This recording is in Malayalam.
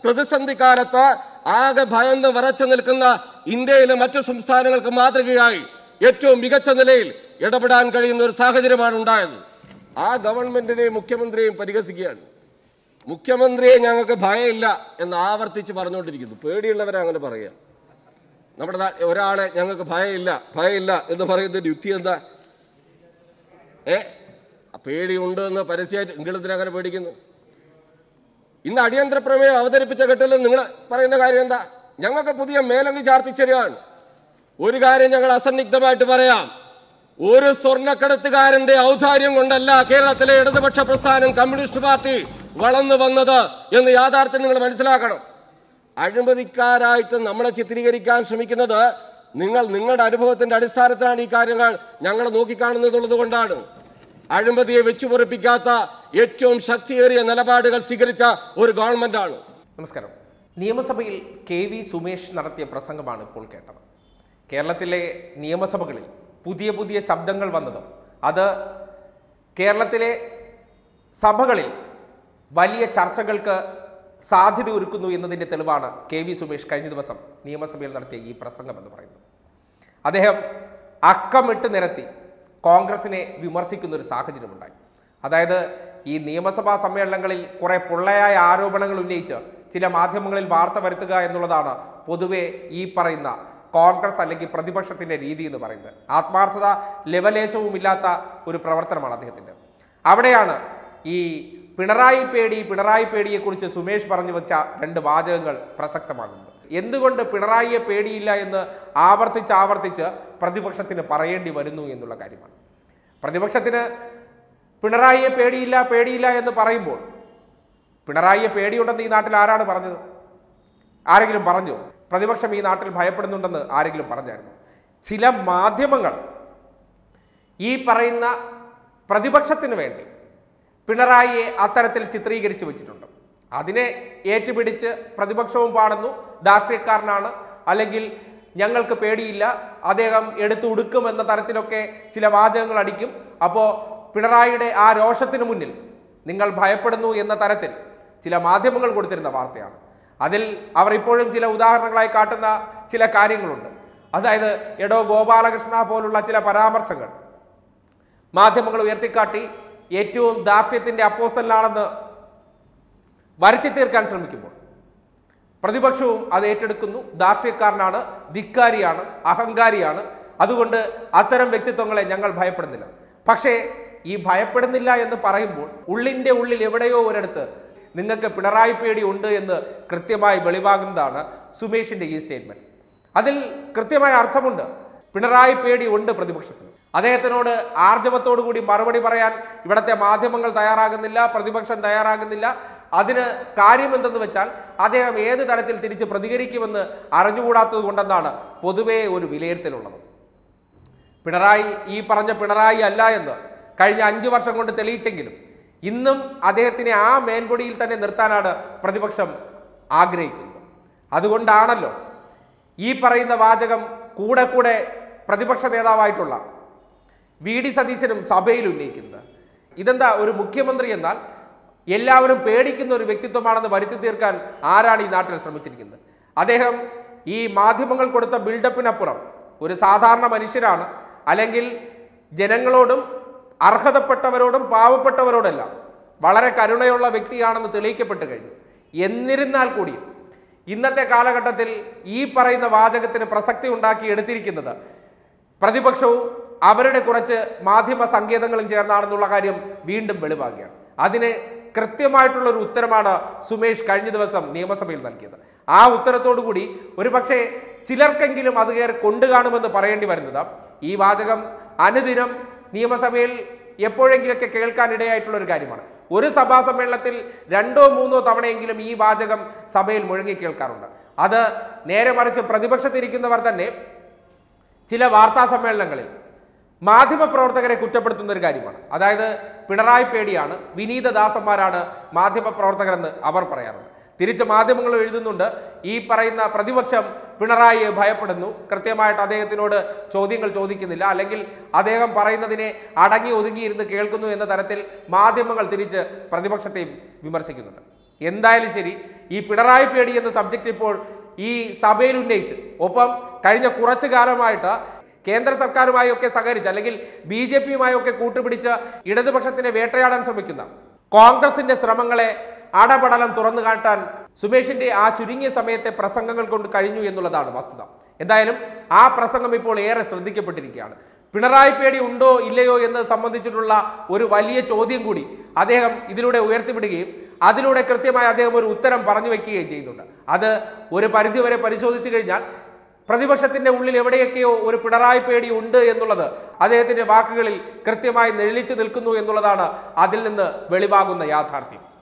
പ്രതിസന്ധി കാലത്ത് ആകെ ഭയന്ന് വിറച്ചു നിൽക്കുന്ന ഇന്ത്യയിലെ മറ്റു സംസ്ഥാനങ്ങൾക്ക് മാതൃകയായി ഏറ്റവും മികച്ച നിലയിൽ ഇടപെടാൻ കഴിയുന്ന ഒരു സാഹചര്യമാണ് ഉണ്ടായത് ആ ഗവൺമെന്റിനെയും മുഖ്യമന്ത്രിയെയും പരിഹസിക്കുകയാണ് മുഖ്യമന്ത്രിയെ ഞങ്ങൾക്ക് ഭയമില്ല എന്ന് ആവർത്തിച്ച് പറഞ്ഞുകൊണ്ടിരിക്കുന്നു പേടിയുള്ളവരെ അങ്ങനെ പറയുക നമ്മുടെ നാ- ഒരാളെ ഞങ്ങൾക്ക് ഭയമില്ല ഭയമില്ല എന്ന് പറയുന്നതിന്റെ യുക്തി എന്താ ഏ പേടിയുണ്ട് എന്ന് പരസ്യമായിട്ട് ഇംഗിളത്തിൽ അങ്ങനെ പേടിക്കുന്നു ഇന്ന് അടിയന്തര പ്രമേയം അവതരിപ്പിച്ച ഘട്ടത്തിൽ നിങ്ങൾ പറയുന്ന കാര്യം എന്താ ഞങ്ങൾക്ക് പുതിയ മേലങ്കി ചാർത്തിച്ചെരിയാണ് ഒരു കാര്യം ഞങ്ങൾ അസന്നിഗ്ധമായിട്ട് പറയാം ഒരു സ്വർണ്ണക്കടത്തുകാരന്റെ ഔദാര്യം കൊണ്ടല്ല കേരളത്തിലെ ഇടതുപക്ഷ പ്രസ്ഥാനം കമ്മ്യൂണിസ്റ്റ് പാർട്ടി വളർന്നു വന്നത് എന്ന് യാഥാർത്ഥ്യം നിങ്ങൾ മനസ്സിലാക്കണം അഴിമതിക്കാരായിട്ട് നമ്മളെ ചിത്രീകരിക്കാൻ ശ്രമിക്കുന്നത് നിങ്ങൾ നിങ്ങളുടെ അനുഭവത്തിന്റെ അടിസ്ഥാനത്തിലാണ് ഈ കാര്യങ്ങൾ ഞങ്ങൾ നോക്കിക്കാണുന്നത് കൊണ്ടാണ് അഴിമതിയെ വെച്ചുപൊറിപ്പിക്കാത്ത ഏറ്റവും ശക്തിയേറിയ നിലപാടുകൾ സ്വീകരിച്ച ഒരു ഗവൺമെന്റാണ് നമസ്കാരം നിയമസഭയിൽ കെ വി സുമേഷ് നടത്തിയ പ്രസംഗമാണ് ഇപ്പോൾ കേട്ടത് കേരളത്തിലെ നിയമസഭകളിൽ പുതിയ പുതിയ ശബ്ദങ്ങൾ വന്നതും അത് കേരളത്തിലെ സഭകളിൽ വലിയ ചർച്ചകൾക്ക് സാധ്യത ഒരുക്കുന്നു എന്നതിൻ്റെ തെളിവാണ് കെ വി സുമേഷ് കഴിഞ്ഞ ദിവസം നിയമസഭയിൽ നടത്തിയ ഈ പ്രസംഗം എന്ന് പറയുന്നത് അദ്ദേഹം അക്കമിട്ട് നിരത്തി കോൺഗ്രസിനെ വിമർശിക്കുന്ന ഒരു സാഹചര്യമുണ്ടായി അതായത് ഈ നിയമസഭാ സമ്മേളനങ്ങളിൽ കുറെ പൊള്ളയായ ആരോപണങ്ങൾ ഉന്നയിച്ച് ചില മാധ്യമങ്ങളിൽ വാർത്ത വരുത്തുക എന്നുള്ളതാണ് പൊതുവെ ഈ പറയുന്ന കോൺഗ്രസ് അല്ലെങ്കിൽ പ്രതിപക്ഷത്തിന്റെ രീതി എന്ന് പറയുന്നത് ആത്മാർത്ഥത ലെവലേശവും ഇല്ലാത്ത ഒരു പ്രവർത്തനമാണ് അദ്ദേഹത്തിന്റെ അവിടെയാണ് ഈ പിണറായി പേടി പിണറായി പേടിയെക്കുറിച്ച് സുമേഷ് പറഞ്ഞു വെച്ച രണ്ട് വാചകങ്ങൾ പ്രസക്തമാകുന്നത് എന്തുകൊണ്ട് പിണറായിയെ പേടിയില്ല എന്ന് ആവർത്തിച്ച് ആവർത്തിച്ച് പ്രതിപക്ഷത്തിന് പറയേണ്ടി വരുന്നു എന്നുള്ള കാര്യമാണ് പ്രതിപക്ഷത്തിന് പിണറായിയെ പേടിയില്ല പേടിയില്ല എന്ന് പറയുമ്പോൾ പിണറായിയെ പേടിയുണ്ടെന്ന് ഈ നാട്ടിൽ ആരാണ് പറഞ്ഞത് ആരെങ്കിലും പറഞ്ഞോ പ്രതിപക്ഷം ഈ നാട്ടിൽ ഭയപ്പെടുന്നുണ്ടെന്ന് ആരെങ്കിലും പറഞ്ഞായിരുന്നു ചില മാധ്യമങ്ങൾ ഈ പറയുന്ന പ്രതിപക്ഷത്തിന് വേണ്ടി പിണറായിയെ അത്തരത്തിൽ ചിത്രീകരിച്ചു വെച്ചിട്ടുണ്ട് അതിനെ ഏറ്റുപിടിച്ച് പ്രതിപക്ഷവും പാടുന്നു രാഷ്ട്രീയക്കാരനാണ് അല്ലെങ്കിൽ ഞങ്ങൾക്ക് പേടിയില്ല അദ്ദേഹം എടുത്തു ഉടുക്കും എന്ന തരത്തിലൊക്കെ ചില വാചകങ്ങൾ അടിക്കും അപ്പോൾ പിണറായിയുടെ ആ രോഷത്തിന് മുന്നിൽ നിങ്ങൾ ഭയപ്പെടുന്നു എന്ന തരത്തിൽ ചില മാധ്യമങ്ങൾ കൊടുത്തിരുന്ന വാർത്തയാണ് അതിൽ അവർ ഇപ്പോഴും ചില ഉദാഹരണങ്ങളായി കാട്ടുന്ന ചില കാര്യങ്ങളുണ്ട് അതായത് എടോ ഗോപാലകൃഷ്ണ പോലുള്ള ചില പരാമർശങ്ങൾ മാധ്യമങ്ങൾ ഉയർത്തിക്കാട്ടി ഏറ്റവും ദാർഷ്ട്യത്തിന്റെ അപ്പോസ്തലാണെന്ന് വരുത്തി തീർക്കാൻ ശ്രമിക്കുമ്പോൾ പ്രതിപക്ഷവും അത് ഏറ്റെടുക്കുന്നു ദാർഷ്ട്യക്കാരനാണ് ധിക്കാരിയാണ് അഹങ്കാരിയാണ് അതുകൊണ്ട് അത്തരം വ്യക്തിത്വങ്ങളെ ഞങ്ങൾ ഭയപ്പെടുന്നില്ല പക്ഷേ ഈ ഭയപ്പെടുന്നില്ല എന്ന് പറയുമ്പോൾ ഉള്ളിൻ്റെ ഉള്ളിൽ എവിടെയോ ഒരിടത്ത് നിങ്ങൾക്ക് പിണറായി പേടി ഉണ്ട് എന്ന് കൃത്യമായി വെളിവാകുന്നതാണ് സുമേഷിന്റെ ഈ സ്റ്റേറ്റ്മെന്റ് അതിൽ കൃത്യമായ അർത്ഥമുണ്ട് പിണറായി പേടി ഉണ്ട് പ്രതിപക്ഷത്തിന് അദ്ദേഹത്തിനോട് ആർജവത്തോടു കൂടി മറുപടി പറയാൻ ഇവിടുത്തെ മാധ്യമങ്ങൾ തയ്യാറാകുന്നില്ല പ്രതിപക്ഷം തയ്യാറാകുന്നില്ല അതിന് കാര്യം എന്തെന്ന് വെച്ചാൽ അദ്ദേഹം ഏത് തരത്തിൽ തിരിച്ച് പ്രതികരിക്കുമെന്ന് അറിഞ്ഞുകൂടാത്തത് കൊണ്ടെന്നാണ് പൊതുവേ ഒരു വിലയിരുത്തലുള്ളത് പിണറായി ഈ പറഞ്ഞ പിണറായി അല്ല എന്ന് കഴിഞ്ഞ അഞ്ചു വർഷം കൊണ്ട് തെളിയിച്ചെങ്കിലും ഇന്നും അദ്ദേഹത്തിനെ ആ മേൻപൊടിയിൽ തന്നെ നിർത്താനാണ് പ്രതിപക്ഷം ആഗ്രഹിക്കുന്നത് അതുകൊണ്ടാണല്ലോ ഈ പറയുന്ന വാചകം കൂടെ കൂടെ പ്രതിപക്ഷ നേതാവായിട്ടുള്ള വി ഡി സതീശനും സഭയിൽ ഉന്നയിക്കുന്നത് ഇതെന്താ ഒരു മുഖ്യമന്ത്രി എന്നാൽ എല്ലാവരും പേടിക്കുന്ന ഒരു വ്യക്തിത്വമാണെന്ന് വരുത്തി തീർക്കാൻ ആരാണ് ഈ നാട്ടിൽ ശ്രമിച്ചിരിക്കുന്നത് അദ്ദേഹം ഈ മാധ്യമങ്ങൾ കൊടുത്ത ബിൽഡപ്പിനപ്പുറം ഒരു സാധാരണ മനുഷ്യരാണ് അല്ലെങ്കിൽ ജനങ്ങളോടും അർഹതപ്പെട്ടവരോടും പാവപ്പെട്ടവരോടെല്ലാം വളരെ കരുണയുള്ള വ്യക്തിയാണെന്ന് തെളിയിക്കപ്പെട്ട് കഴിഞ്ഞു എന്നിരുന്നാൽ കൂടിയും ഇന്നത്തെ കാലഘട്ടത്തിൽ ഈ പറയുന്ന വാചകത്തിന് പ്രസക്തി ഉണ്ടാക്കി എടുത്തിരിക്കുന്നത് പ്രതിപക്ഷവും അവരുടെ കുറച്ച് മാധ്യമ സങ്കേതങ്ങളും ചേർന്നാണെന്നുള്ള കാര്യം വീണ്ടും വെളിവാക്കുകയാണ് അതിന് കൃത്യമായിട്ടുള്ള ഒരു ഉത്തരമാണ് സുമേഷ് കഴിഞ്ഞ ദിവസം നിയമസഭയിൽ നൽകിയത് ആ ഉത്തരത്തോടു കൂടി ഒരു പക്ഷേ ചിലർക്കെങ്കിലും അത് കയറി കൊണ്ടുകാണുമെന്ന് പറയേണ്ടി വരുന്നത് ഈ വാചകം അനുദിനം നിയമസഭയിൽ എപ്പോഴെങ്കിലൊക്കെ കേൾക്കാൻ ഇടയായിട്ടുള്ള ഒരു കാര്യമാണ് ഒരു സഭാ സമ്മേളനത്തിൽ രണ്ടോ മൂന്നോ തവണയെങ്കിലും ഈ വാചകം സഭയിൽ മുഴങ്ങി കേൾക്കാറുണ്ട് അത് നേരെ മറിച്ച് പ്രതിപക്ഷത്തിരിക്കുന്നവർ തന്നെ ചില വാർത്താ സമ്മേളനങ്ങളിൽ മാധ്യമപ്രവർത്തകരെ കുറ്റപ്പെടുത്തുന്ന ഒരു കാര്യമാണ് അതായത് പിണറായി പേടിയാണ് വിനീതദാസന്മാരാണ് മാധ്യമപ്രവർത്തകരെന്ന് അവർ പറയാറുണ്ട് തിരിച്ച് മാധ്യമങ്ങൾ എഴുതുന്നുണ്ട് ഈ പറയുന്ന പ്രതിപക്ഷം പിണറായിയെ ഭയപ്പെടുന്നു കൃത്യമായിട്ട് അദ്ദേഹത്തിനോട് ചോദ്യങ്ങൾ ചോദിക്കുന്നില്ല അല്ലെങ്കിൽ അദ്ദേഹം പറയുന്നതിനെ അടങ്ങി ഒതുങ്ങിയിരുന്ന് കേൾക്കുന്നു എന്ന തരത്തിൽ മാധ്യമങ്ങൾ തിരിച്ച് പ്രതിപക്ഷത്തെയും വിമർശിക്കുന്നുണ്ട് എന്തായാലും ശരി ഈ പിണറായി പേടി എന്ന സബ്ജക്റ്റ് ഇപ്പോൾ ഈ സഭയിൽ ഉന്നയിച്ച് ഒപ്പം കഴിഞ്ഞ കുറച്ചു കാലമായിട്ട് കേന്ദ്ര സർക്കാരുമായി ഒക്കെ സഹകരിച്ച് അല്ലെങ്കിൽ ബി ജെ പിയുമായി ഒക്കെ കൂട്ടുപിടിച്ച് ഇടതുപക്ഷത്തിനെ വേട്ടയാടാൻ ശ്രമിക്കുന്ന കോൺഗ്രസിന്റെ ശ്രമങ്ങളെ അടപടലം തുറന്നു കാട്ടാൻ സുമേഷിന്റെ ആ ചുരുങ്ങിയ സമയത്തെ പ്രസംഗങ്ങൾ കൊണ്ട് കഴിഞ്ഞു എന്നുള്ളതാണ് വസ്തുത എന്തായാലും ആ പ്രസംഗം ഇപ്പോൾ ഏറെ ശ്രദ്ധിക്കപ്പെട്ടിരിക്കുകയാണ് പിണറായി പേടി ഉണ്ടോ ഇല്ലയോ എന്ന് സംബന്ധിച്ചിട്ടുള്ള ഒരു വലിയ ചോദ്യം കൂടി അദ്ദേഹം ഇതിലൂടെ ഉയർത്തിവിടുകയും അതിലൂടെ കൃത്യമായി അദ്ദേഹം ഒരു ഉത്തരം പറഞ്ഞു വെക്കുകയും ചെയ്യുന്നുണ്ട് അത് ഒരു പരിധിവരെ പരിശോധിച്ചു കഴിഞ്ഞാൽ പ്രതിപക്ഷത്തിന്റെ ഉള്ളിൽ എവിടെയൊക്കെയോ ഒരു പിണറായി പേടി ഉണ്ട് എന്നുള്ളത് അദ്ദേഹത്തിന്റെ വാക്കുകളിൽ കൃത്യമായി നെളിച്ചു നിൽക്കുന്നു എന്നുള്ളതാണ് അതിൽ നിന്ന് വെളിവാകുന്ന യാഥാർത്ഥ്യം